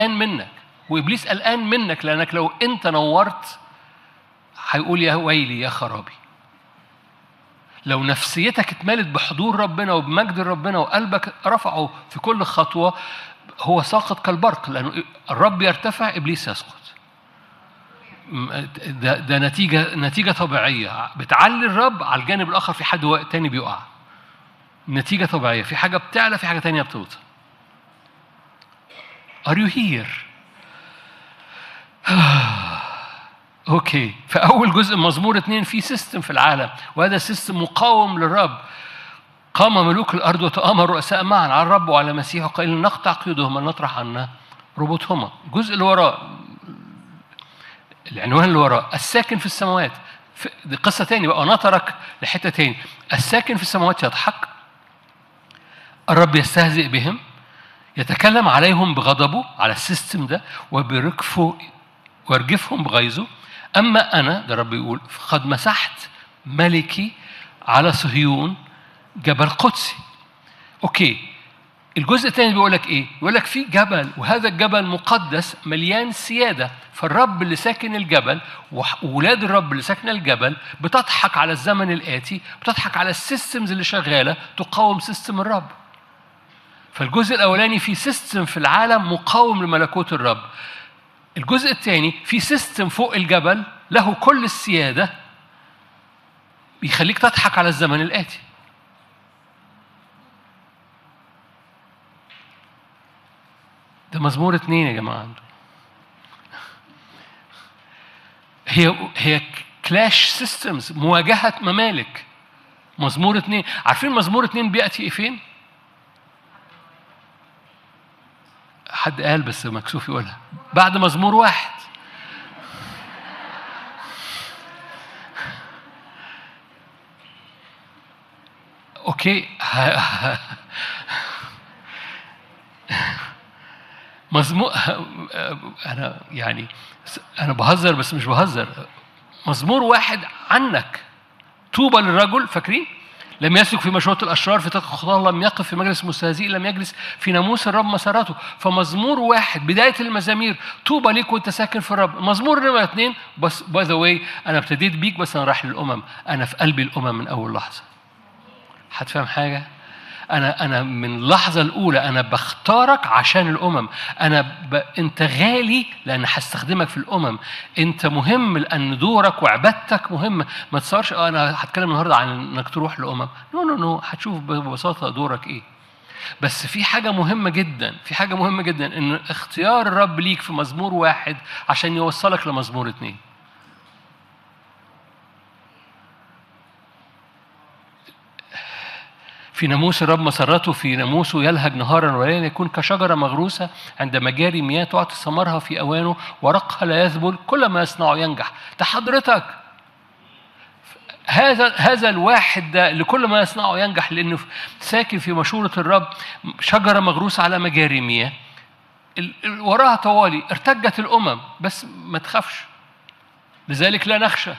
قلقان منك وابليس قلقان منك لانك لو انت نورت هيقول يا ويلي يا خرابي لو نفسيتك اتملت بحضور ربنا وبمجد ربنا وقلبك رفعه في كل خطوه هو ساقط كالبرق لانه الرب يرتفع ابليس يسقط ده, ده نتيجه نتيجه طبيعيه بتعلي الرب على الجانب الاخر في حد تاني بيقع نتيجه طبيعيه في حاجه بتعلى في حاجه تانيه بتوطى Are you here؟ اوكي فاول جزء مزمور اثنين في سيستم في العالم وهذا سيستم مقاوم للرب قام ملوك الارض وتامر رؤساء معا على الرب وعلى مسيحه قائلا نقطع قيودهما نطرح عنا ربطهما الجزء اللي وراه العنوان اللي وراه الساكن في السماوات دي قصة تاني بقى نطرك لحتة تاني الساكن في السماوات يضحك الرب يستهزئ بهم يتكلم عليهم بغضبه على السيستم ده وبركفه وارجفهم بغيظه اما انا ده الرب يقول قد مسحت ملكي على صهيون جبل قدسي اوكي الجزء الثاني بيقول لك ايه؟ بيقول لك في جبل وهذا الجبل مقدس مليان سياده فالرب اللي ساكن الجبل وولاد الرب اللي ساكنه الجبل بتضحك على الزمن الاتي بتضحك على السيستمز اللي شغاله تقاوم سيستم الرب. فالجزء الاولاني في سيستم في العالم مقاوم لملكوت الرب. الجزء الثاني في سيستم فوق الجبل له كل السياده بيخليك تضحك على الزمن الاتي. ده مزمور اتنين يا جماعة عنده هي هي كلاش سيستمز مواجهة ممالك مزمور اتنين عارفين مزمور اتنين بيأتي فين؟ حد قال بس مكسوف يقولها بعد مزمور واحد اوكي مزمور انا يعني انا بهزر بس مش بهزر مزمور واحد عنك طوبى للرجل فاكرين لم يسلك في مشورة الأشرار في تلك الخطاه لم يقف في مجلس المستهزئين لم يجلس في ناموس الرب مساراته فمزمور واحد بداية المزامير طوبى ليك وأنت ساكن في الرب مزمور نمرة اثنين بس باي ذا واي أنا ابتديت بيك بس أنا رايح للأمم أنا في قلبي الأمم من أول لحظة هتفهم حاجة؟ انا انا من اللحظه الاولى انا بختارك عشان الامم انا ب... انت غالي لان هستخدمك في الامم انت مهم لان دورك وعبادتك مهمه ما تصورش اه انا هتكلم النهارده عن انك تروح لامم نو نو نو هتشوف ببساطه دورك ايه بس في حاجة مهمة جدا في حاجة مهمة جدا إن اختيار الرب ليك في مزمور واحد عشان يوصلك لمزمور اتنين في ناموس الرب مسرته في ناموسه يلهج نهارا وليلا يكون كشجره مغروسه عند مجاري مياه تعطي ثمرها في اوانه ورقها لا يذبل كل ما يصنعه ينجح ده حضرتك هذا هذا الواحد ده اللي كل ما يصنعه ينجح لانه ساكن في مشوره الرب شجره مغروسه على مجاري مياه وراها طوالي ارتجت الامم بس ما تخافش لذلك لا نخشى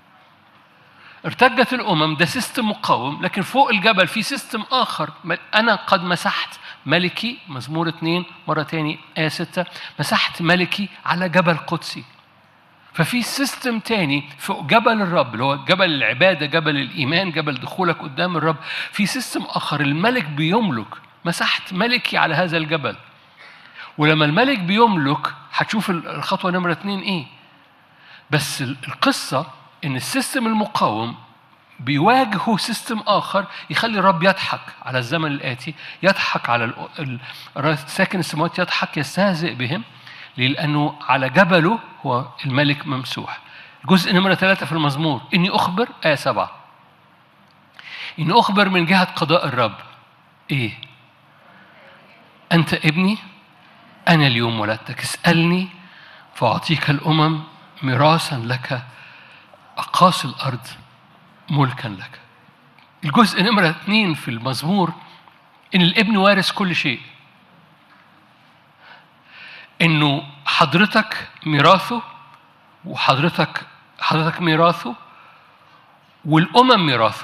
ارتجت الامم ده سيستم مقاوم لكن فوق الجبل في سيستم اخر انا قد مسحت ملكي مزمور اثنين مره تاني ايه ستة مسحت ملكي على جبل قدسي ففي سيستم تاني فوق جبل الرب اللي هو جبل العباده جبل الايمان جبل دخولك قدام الرب في سيستم اخر الملك بيملك مسحت ملكي على هذا الجبل ولما الملك بيملك هتشوف الخطوه نمره اثنين ايه بس القصه ان السيستم المقاوم بيواجهه سيستم اخر يخلي الرب يضحك على الزمن الاتي يضحك على ساكن السماوات يضحك يستهزئ بهم لانه على جبله هو الملك ممسوح جزء نمرة ثلاثة في المزمور إني أخبر آية سبعة إني أخبر من جهة قضاء الرب إيه أنت ابني أنا اليوم ولدتك اسألني فأعطيك الأمم ميراثا لك أقاصي الأرض ملكا لك الجزء نمرة اثنين في المزمور إن الابن وارث كل شيء إنه حضرتك ميراثه وحضرتك حضرتك ميراثه والأمم ميراثه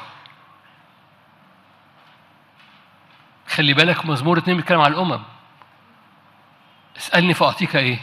خلي بالك مزمور اتنين بيتكلم على الأمم اسألني فأعطيك إيه